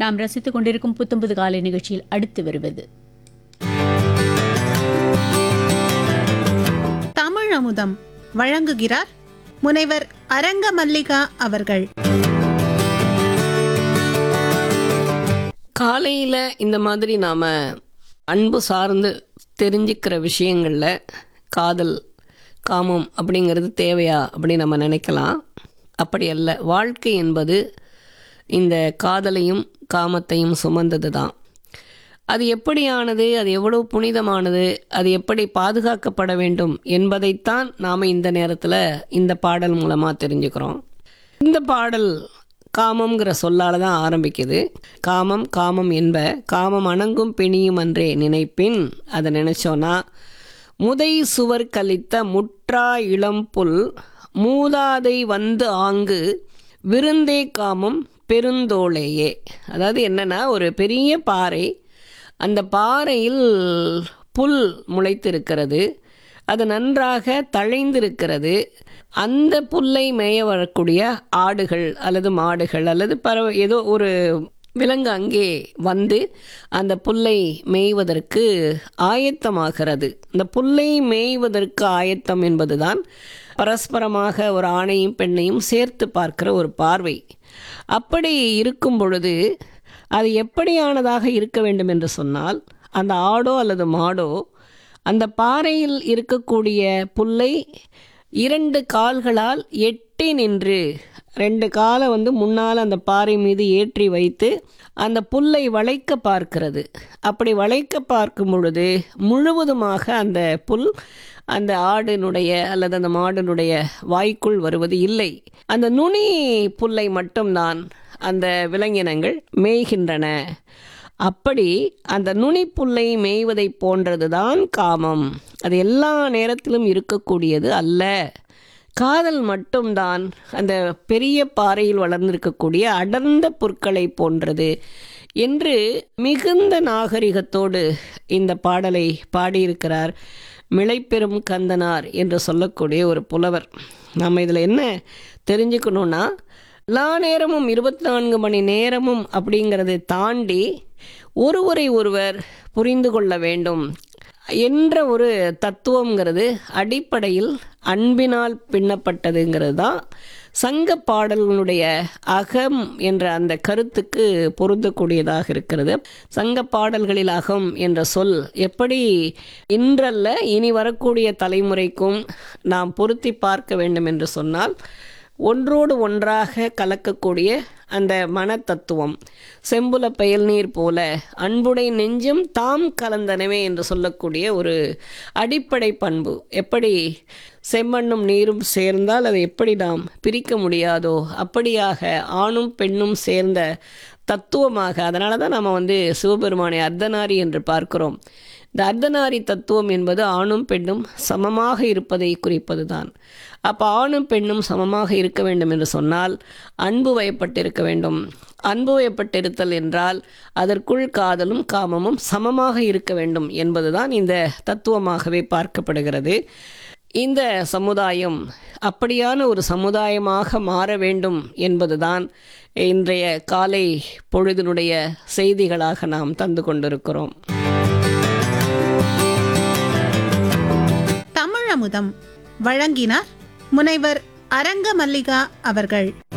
நாம் ரசித்துக் கொண்டிருக்கும் புத்தம்புது காலை நிகழ்ச்சியில் அடுத்து வருவது தமிழ் அமுதம் வழங்குகிறார் முனைவர் அரங்க மல்லிகா அவர்கள் காலையில் இந்த மாதிரி நாம் அன்பு சார்ந்து தெரிஞ்சுக்கிற விஷயங்களில் காதல் காமம் அப்படிங்கிறது தேவையா அப்படின்னு நம்ம நினைக்கலாம் அப்படி அல்ல வாழ்க்கை என்பது இந்த காதலையும் காமத்தையும் சுமந்தது தான் அது எப்படியானது அது எவ்வளவு புனிதமானது அது எப்படி பாதுகாக்கப்பட வேண்டும் என்பதைத்தான் நாம் இந்த நேரத்தில் இந்த பாடல் மூலமாக தெரிஞ்சுக்கிறோம் இந்த பாடல் காமம்ங்கிற சொல்லால தான் ஆரம்பிக்குது காமம் காமம் என்ப காமம் அணங்கும் பிணியும் அன்றே நினைப்பின் அதை நினைச்சோன்னா முதை சுவர் கலித்த முற்றா இளம்புல் மூதாதை வந்து ஆங்கு விருந்தே காமம் பெருந்தோளையே அதாவது என்னன்னா ஒரு பெரிய பாறை அந்த பாறையில் புல் முளைத்திருக்கிறது அது நன்றாக தழைந்திருக்கிறது அந்த புல்லை மேய வரக்கூடிய ஆடுகள் அல்லது மாடுகள் அல்லது பறவை ஏதோ ஒரு விலங்கு அங்கே வந்து அந்த புல்லை மேய்வதற்கு ஆயத்தமாகிறது இந்த புல்லை மேய்வதற்கு ஆயத்தம் என்பதுதான் பரஸ்பரமாக ஒரு ஆணையும் பெண்ணையும் சேர்த்து பார்க்கிற ஒரு பார்வை அப்படி இருக்கும் பொழுது அது எப்படியானதாக இருக்க வேண்டும் என்று சொன்னால் அந்த ஆடோ அல்லது மாடோ அந்த பாறையில் இருக்கக்கூடிய புல்லை இரண்டு கால்களால் எட்டி நின்று ரெண்டு காலை வந்து முன்னால் அந்த பாறை மீது ஏற்றி வைத்து அந்த புல்லை வளைக்க பார்க்கிறது அப்படி வளைக்க பார்க்கும் பொழுது முழுவதுமாக அந்த புல் அந்த ஆடினுடைய அல்லது அந்த மாடினுடைய வாய்க்குள் வருவது இல்லை அந்த நுனி புல்லை மட்டும்தான் அந்த விலங்கினங்கள் மேய்கின்றன அப்படி அந்த நுனிப்புல்லை மேய்வதை போன்றதுதான் காமம் அது எல்லா நேரத்திலும் இருக்கக்கூடியது அல்ல காதல் மட்டும்தான் அந்த பெரிய பாறையில் வளர்ந்திருக்கக்கூடிய அடர்ந்த புற்களை போன்றது என்று மிகுந்த நாகரிகத்தோடு இந்த பாடலை பாடியிருக்கிறார் மிளைப்பெரும் கந்தனார் என்று சொல்லக்கூடிய ஒரு புலவர் நம்ம இதில் என்ன தெரிஞ்சுக்கணுன்னா எல்லா நேரமும் இருபத்தி நான்கு மணி நேரமும் அப்படிங்கிறதை தாண்டி ஒருவரை ஒருவர் புரிந்து கொள்ள வேண்டும் என்ற ஒரு தத்துவங்கிறது அடிப்படையில் அன்பினால் பின்னப்பட்டதுங்கிறது தான் சங்க பாடல்களுடைய அகம் என்ற அந்த கருத்துக்கு பொருந்தக்கூடியதாக இருக்கிறது சங்க பாடல்களில் அகம் என்ற சொல் எப்படி இன்றல்ல இனி வரக்கூடிய தலைமுறைக்கும் நாம் பொருத்தி பார்க்க வேண்டும் என்று சொன்னால் ஒன்றோடு ஒன்றாக கலக்கக்கூடிய அந்த மன தத்துவம் செம்புல பயல் நீர் போல அன்புடை நெஞ்சும் தாம் கலந்தனவே என்று சொல்லக்கூடிய ஒரு அடிப்படை பண்பு எப்படி செம்மண்ணும் நீரும் சேர்ந்தால் அதை எப்படி நாம் பிரிக்க முடியாதோ அப்படியாக ஆணும் பெண்ணும் சேர்ந்த தத்துவமாக அதனால தான் நம்ம வந்து சிவபெருமானை அர்த்தநாரி என்று பார்க்கிறோம் இந்த அர்த்தநாரி தத்துவம் என்பது ஆணும் பெண்ணும் சமமாக இருப்பதை குறிப்பது தான் அப்போ ஆணும் பெண்ணும் சமமாக இருக்க வேண்டும் என்று சொன்னால் அன்பு வயப்பட்டிருக்க வேண்டும் அன்பு வயப்பட்டிருத்தல் என்றால் அதற்குள் காதலும் காமமும் சமமாக இருக்க வேண்டும் என்பதுதான் இந்த தத்துவமாகவே பார்க்கப்படுகிறது இந்த சமுதாயம் அப்படியான ஒரு சமுதாயமாக மாற வேண்டும் என்பதுதான் இன்றைய காலை பொழுதினுடைய செய்திகளாக நாம் தந்து கொண்டிருக்கிறோம் தமிழ் அமுதம் வழங்கினார் முனைவர் அரங்க மல்லிகா அவர்கள்